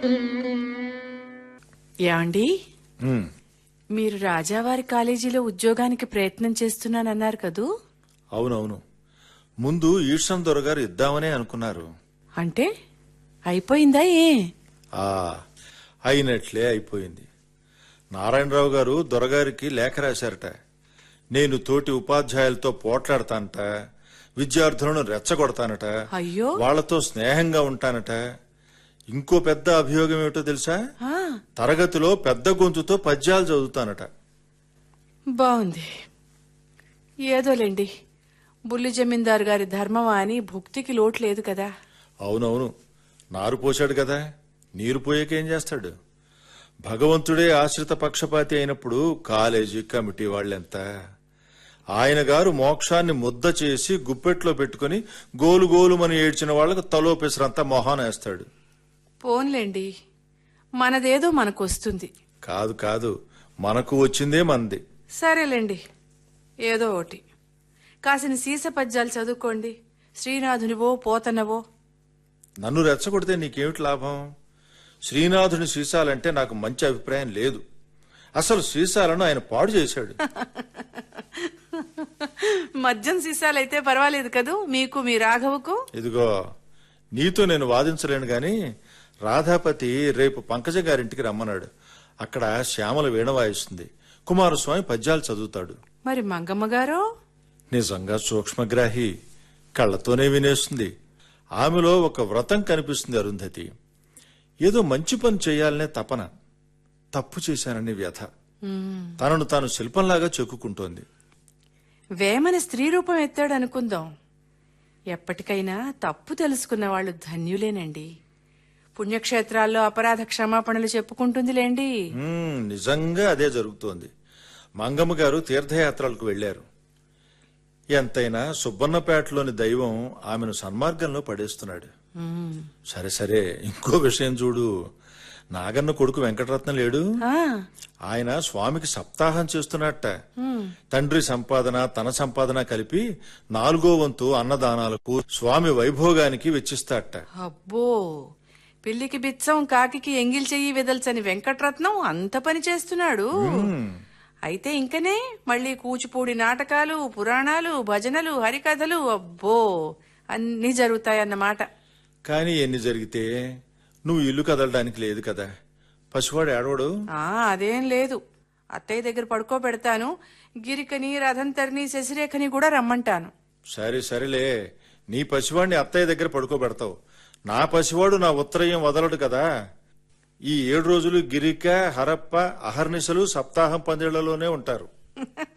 యాండి ఉమ్, మీరు రాజావారి కాలేజీలో ఉద్యోగానికి ప్రయత్నం చేస్తున్నానన్నారు కదూ అవునవును ముందు ఈశ్వం దొరగారు ఇద్దామనే అనుకున్నారు అంటే అయిపోయిందా ఏ ఆ అయినట్లే అయిపోయింది నారాయణరావు గారు దొరగారికి లేఖ రాశారట నేను తోటి ఉపాధ్యాయులతో పోట్లాడతానట విద్యార్థులను రెచ్చగొడతానట అయ్యో వాళ్లతో స్నేహంగా ఉంటానట ఇంకో పెద్ద అభియోగం ఏమిటో తెలుసా ఆ, తరగతిలో పెద్ద గొంతుతో పద్యాలు చదువుతానట బాగుంది ఏదోలేండి బుల్లి జమీందారు గారి ధర్మమా అని భుక్తికి లోటు లేదు కదా అవునవును నారు పోశాడు కదా నీరు పోయాకేం చేస్తాడు భగవంతుడే ఆశ్రిత పక్షపాతి అయినప్పుడు కాలేజీ కమిటీ వాళ్ళెంత ఆయన గారు మోక్షాన్ని ముద్ద చేసి గుప్పెట్లో పెట్టుకుని గోలు గోలుమని ఏడ్చిన వాళ్ళకు తలో పెసరంతా మొహాన వేస్తాడు పోన్లేండి మనదేదో మనకొస్తుంది కాదు కాదు మనకు వచ్చిందే మంది సరేలేండి ఏదో ఒకటి కాసిన సీస పద్యాలు చదువుకోండి శ్రీనాథునివో పోతనవో నన్ను రెచ్చగొడితే నీకేమిటి లాభం శ్రీనాథుని సీసాలంటే నాకు మంచి అభిప్రాయం లేదు అసలు సీసాలను ఆయన పాడు చేశాడు మద్యం సీసాలైతే పర్వాలేదు కదూ మీకు మీ రాఘవకు ఇదిగో నీతో నేను వాదించలేను గాని రాధాపతి రేపు పంకజ గారింటికి రమ్మన్నాడు అక్కడ శ్యామల వీణ వాయిస్తుంది కుమారస్వామి పద్యాలు చదువుతాడు మరి మంగమ్మ గారో నిజంగా సూక్ష్మగ్రాహి కళ్ళతోనే వినేస్తుంది ఆమెలో ఒక వ్రతం కనిపిస్తుంది అరుంధతి ఏదో మంచి పని చేయాలనే తపన తప్పు చేశానని వ్యథ తనను తాను శిల్పంలాగా చెక్కుకుంటోంది వేమన స్త్రీ రూపం ఎత్తాడు అనుకుందాం ఎప్పటికైనా తప్పు తెలుసుకున్న వాళ్ళు ధన్యులేనండి పుణ్యక్షేత్రాల్లో అపరాధ క్షమాపణలు చెప్పుకుంటుందిలేండి మ్మ్, నిజంగా అదే జరుగుతోంది మంగమ్మ గారు తీర్థయాత్రలకు వెళ్లారు ఎంతైనా సుబ్బన్నపేటలోని దైవం ఆమెను సన్మార్గంలో పడేస్తున్నాడు మ్మ్. సరే సరే ఇంకో విషయం చూడు నాగన్న కొడుకు వెంకటరత్నం లేడు ఆ, ఆయన స్వామికి సప్తాహం చేస్తున్నట్ట తండ్రి సంపాదన తన సంపాదన కలిపి నాలుగో వంతు అన్నదానాలకు స్వామి వైభోగానికి వెచ్చిస్తాట అబ్బో పిల్లికి బిచ్చం కాకికి ఎంగిల్ చెయ్యి వెదల్చని వెంకట్రత్నం అంత పని చేస్తున్నాడు అయితే ఇంకనే మళ్ళీ కూచిపూడి నాటకాలు పురాణాలు భజనలు హరికథలు అబ్బో అన్నీ జరుగుతాయన్నమాట కానీ ఎన్ని జరిగితే నువ్వు ఇల్లు కదలడానికి లేదు కదా పసివాడు ఏడవడు ఆ అదేం లేదు అత్తయ్య దగ్గర పడుకోబెడతాను గిరికని రథంతరిని శశిరేఖని కూడా రమ్మంటాను సరే సరేలే నీ పసివాడిని అత్తయ్య దగ్గర పడుకోబెడతావు నా పసివాడు నా ఉత్తరయం వదలడు కదా ఈ ఏడు రోజులు గిరిక హరప్ప అహర్నిశలు సప్తాహం పందేళ్లలోనే ఉంటారు